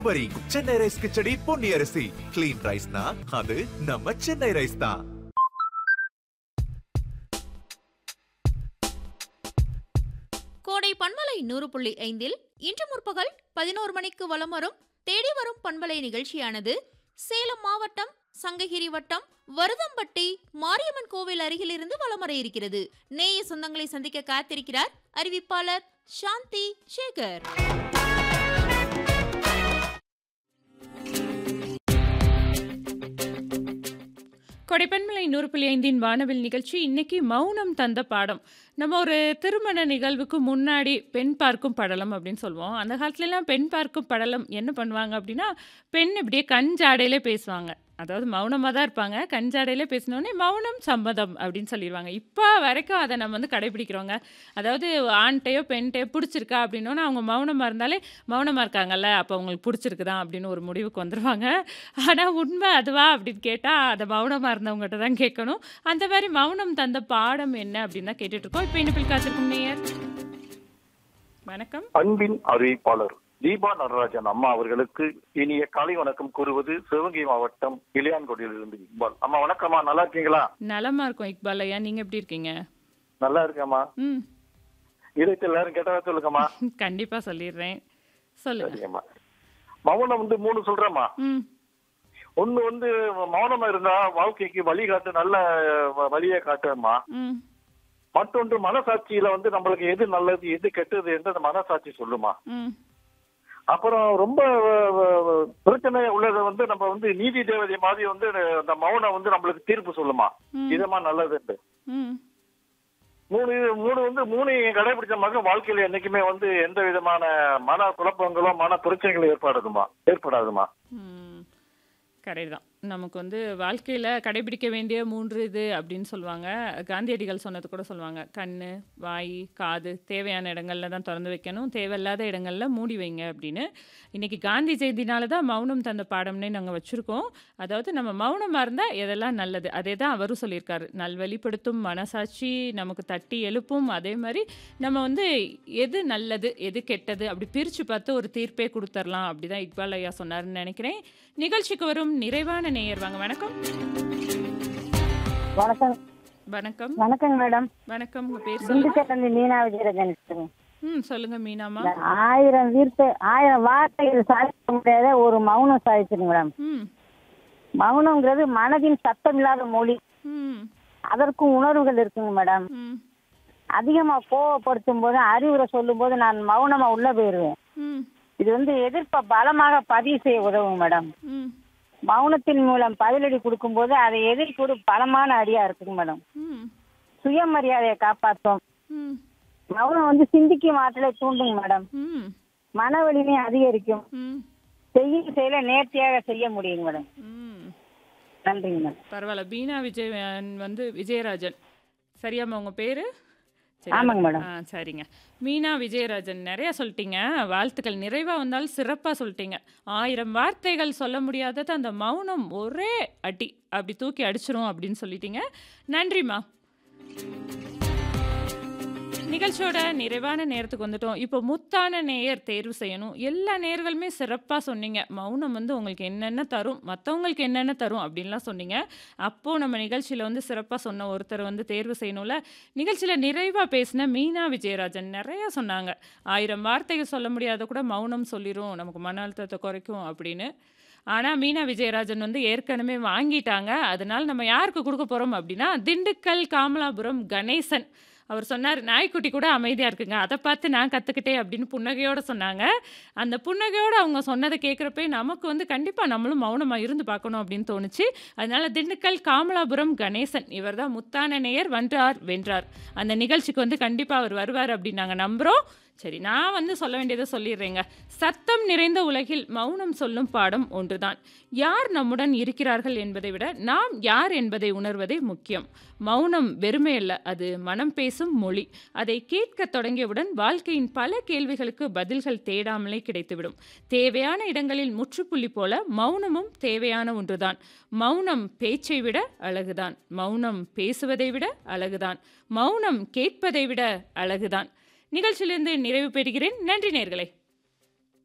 வரி சென்னை ரைஸ் கிச்சடி பொன்னி அரிசி கிளீன் ரைஸ்னா அது நம்ம சென்னை ரைஸ் தான் கோடை பண்பலை நூறு புள்ளி ஐந்தில் இன்று முற்பகல் பதினோரு மணிக்கு வலம் வரும் தேடி வரும் பண்பலை நிகழ்ச்சியானது சேலம் மாவட்டம் சங்ககிரி வட்டம் வருதம்பட்டி மாரியம்மன் கோவில் அருகிலிருந்து வலம் வர இருக்கிறது நேய சொந்தங்களை சந்திக்க காத்திருக்கிறார் அறிவிப்பாளர் சாந்தி சேகர் கொடைப்பன்மலை நூறு புள்ளி ஐந்தின் வானவில் நிகழ்ச்சி இன்னைக்கு மௌனம் தந்த பாடம் நம்ம ஒரு திருமண நிகழ்வுக்கு முன்னாடி பெண் பார்க்கும் படலம் அப்படின்னு சொல்லுவோம் அந்த காலத்துலலாம் பெண் பார்க்கும் படலம் என்ன பண்ணுவாங்க அப்படின்னா பெண் இப்படியே கண் ஜாடையிலே பேசுவாங்க அதாவது மௌனமாக தான் இருப்பாங்க கண் ஜாடையிலே பேசினோடனே மௌனம் சம்மதம் அப்படின்னு சொல்லிடுவாங்க இப்போ வரைக்கும் அதை நம்ம வந்து கடைபிடிக்கிறோங்க அதாவது ஆண்ட்டையோ பெண்ட்டையோ பிடிச்சிருக்கா அப்படின்னோன்னா அவங்க மௌனமாக இருந்தாலே மௌனமாக இருக்காங்கல்ல அப்போ அவங்களுக்கு பிடிச்சிருக்குதான் அப்படின்னு ஒரு முடிவுக்கு வந்துடுவாங்க ஆனால் உண்மை அதுவா அப்படின்னு கேட்டால் அதை மௌனமாக இருந்தவங்ககிட்ட தான் கேட்கணும் அந்த மாதிரி மௌனம் தந்த பாடம் என்ன அப்படின்னு தான் கேட்டுட்ருக்கோம் இப்போ என்ன காத்திருக்கும் நேயர் வணக்கம் அன்பின் அறிவிப்பாளர் தீபா நடராஜன் அம்மா அவர்களுக்கு இனிய காலை வணக்கம் கூறுவது சிவகங்கை மாவட்டம் இளையான்குடியிலிருந்து இக்பால் அம்மா வணக்கம்மா நல்லா இருக்கீங்களா நலமா இருக்கும் இக்பால் ஐயா நீங்கள் எப்படி இருக்கீங்க நல்லா இருக்கேம்மா ம் இதற்கு எல்லாரும் கேட்டதா சொல்லுங்கம்மா கண்டிப்பாக சொல்லிடுறேன் சொல்லுங்க சரிங்கம்மா மௌனம் வந்து மூணு சொல்றேம்மா ம் ஒண்ணு வந்து மௌனமா இருந்தா வாழ்க்கைக்கு வழிகாட்டு நல்ல வ- வழியை காட்டுமா ம் மற்றொன்று மனசாட்சியில வந்து நம்மளுக்கு எது நல்லது எது கெட்டது என்று அந்த மனசாட்சி சொல்லுமா ம் அப்புறம் ரொம்ப அஹ், அஹ், பிரச்சனை உள்ளதை வந்து நம்ம வந்து நீதி தேவதை மாதிரி வந்து அந்த மௌனம் வந்து நம்மளுக்கு தீர்ப்பு சொல்லுமா ம். இதமா நல்லது ம் மூணு மூணு வந்து மூணு கடைபிடிச்ச மக வாழ்க்கையில என்னைக்குமே வந்து எந்த விதமான மன குழப்பங்களோ மன பிரச்சனைகளும் ஏற்படாதுமா ஏற்படாதுமா ம் கரெக்ட் தான் நமக்கு வந்து வாழ்க்கையில் கடைபிடிக்க வேண்டிய மூன்று இது அப்படின்னு சொல்லுவாங்க காந்தியடிகள் சொன்னது கூட சொல்லுவாங்க கண் வாய் காது தேவையான இடங்கள்ல தான் திறந்து வைக்கணும் தேவையில்லாத இடங்கள்ல மூடி வைங்க அப்படின்னு இன்னைக்கு காந்தி ஜெயந்தினால தான் மௌனம் தந்த பாடம்னே நாங்கள் வச்சுருக்கோம் அதாவது நம்ம மௌனமாக இருந்தால் எதெல்லாம் நல்லது அதே தான் அவரும் சொல்லியிருக்காரு நல்வழிப்படுத்தும் மனசாட்சி நமக்கு தட்டி எழுப்பும் அதே மாதிரி நம்ம வந்து எது நல்லது எது கெட்டது அப்படி பிரித்து பார்த்து ஒரு தீர்ப்பே கொடுத்துர்லாம் அப்படி தான் இக்பால் ஐயா சொன்னாருன்னு நினைக்கிறேன் நிகழ்ச்சிக்கு வரும் நிறைவான நேயர் வாங்க வணக்கம் வணக்கம் வணக்கம் வணக்கங்க மேடம் வணக்கம் உங்கள் பேர் சொல்லுங்க திண்டுக்கல் மீனா விஜயராஜன் பேசுறேன். ம் சொல்லுங்க மீனாமா இந்த ஆயிரம் வீர்த்து ஆயிரம் வார்த்தைகள் சாதிக்க முடியாத ஒரு மௌனம் சாதிச்சிருங்க மேடம் ம் மௌனங்கிறது மனதின் சத்தம் இல்லாத மொழி ம் அதற்கும் உணர்வுகள் இருக்குங்க மேடம் ம் அதிகமா கோவப்படுத்தும் போது அறிவுரை சொல்லும் போது நான் மௌனமா உள்ள போயிருவேன் ம் இது வந்து எதிர்ப்ப பலமாக பதிவு செய்ய உதவும் மேடம் ம் மௌனத்தின் மூலம் பதிலடி கொடுக்கும்போது அதை எதிர்ப்பு ஒரு பலமான அடியா இருக்குங்க மேடம் ம் சுயமரியாதையை காப்பாற்றும் ம் மௌனம் வந்து சிந்திக்கும் ஆற்றலை தூண்டுங்க மேடம் ம் மன வலிமை அதிகரிக்கும் ம் செய்யும் செயலை நேர்த்தியாக செய்ய முடியுங்க மேடம் ம் நன்றிங்க மேடம் பரவாயில்ல பீனா விஜய் வந்து விஜயராஜன் சரியாம்மா உங்கள் பேர் ஆமாங்க மேடம். ஆ சரிங்க மீனா விஜயராஜன் நிறைய சொல்லிட்டீங்க வாழ்த்துக்கள் நிறைவாக வந்தாலும் சிறப்பாக சொல்லிட்டீங்க ஆயிரம் வார்த்தைகள் சொல்ல முடியாதது அந்த மௌனம் ஒரே அடி அப்படி தூக்கி அடிச்சிரும் அப்படின்னு சொல்லிட்டீங்க நன்றிம்மா நிகழ்ச்சியோட நிறைவான நேரத்துக்கு வந்துட்டோம் இப்போ முத்தான நேயர் தேர்வு செய்யணும் எல்லா நேர்களுமே சிறப்பாக சொன்னீங்க மௌனம் வந்து உங்களுக்கு என்னென்ன தரும் மற்றவங்களுக்கு என்னென்ன தரும் அப்படின்லாம் சொன்னீங்க அப்போது நம்ம நிகழ்ச்சியில் வந்து சிறப்பாக சொன்ன ஒருத்தர் வந்து தேர்வு செய்யணும்ல நிகழ்ச்சியில் நிறைவாக பேசின மீனா விஜயராஜன் நிறைய சொன்னாங்க ஆயிரம் வார்த்தைகள் சொல்ல முடியாத கூட மௌனம் சொல்லிடும் நமக்கு மன அழுத்தத்தை குறைக்கும் அப்படின்னு ஆனால் மீனா விஜயராஜன் வந்து ஏற்கனவே வாங்கிட்டாங்க அதனால் நம்ம யாருக்கு கொடுக்க போகிறோம் அப்படின்னா திண்டுக்கல் காமலாபுரம் கணேசன் அவர் சொன்னார் நாய்க்குட்டி கூட அமைதியாக இருக்குங்க அதை பார்த்து நான் கற்றுக்கிட்டேன் அப்படின்னு புன்னகையோடு சொன்னாங்க அந்த புன்னகையோடு அவங்க சொன்னதை கேட்குறப்ப நமக்கு வந்து கண்டிப்பாக நம்மளும் மௌனமாக இருந்து பார்க்கணும் அப்படின்னு தோணுச்சு அதனால திண்டுக்கல் காமலாபுரம் கணேசன் இவர் தான் முத்தான நேயர் வென்றார் வென்றார் அந்த நிகழ்ச்சிக்கு வந்து கண்டிப்பாக அவர் வருவார் அப்படின்னு நாங்கள் நம்புகிறோம் சரி நான் வந்து சொல்ல வேண்டியதை சொல்லிடுறேங்க சத்தம் நிறைந்த உலகில் மௌனம் சொல்லும் பாடம் ஒன்றுதான் யார் நம்முடன் இருக்கிறார்கள் என்பதை விட நாம் யார் என்பதை உணர்வதே முக்கியம் மௌனம் வெறுமை அல்ல அது மனம் பேசும் மொழி அதை கேட்கத் தொடங்கியவுடன் வாழ்க்கையின் பல கேள்விகளுக்கு பதில்கள் தேடாமலே கிடைத்துவிடும் தேவையான இடங்களில் முற்றுப்புள்ளி போல மௌனமும் தேவையான ஒன்றுதான் மௌனம் பேச்சை விட அழகுதான் மௌனம் பேசுவதை விட அழகுதான் மௌனம் கேட்பதை விட அழகுதான் நிகழ்ச்சியிலிருந்து நிறைவு பெறுகிறேன் நன்றி நேர்களே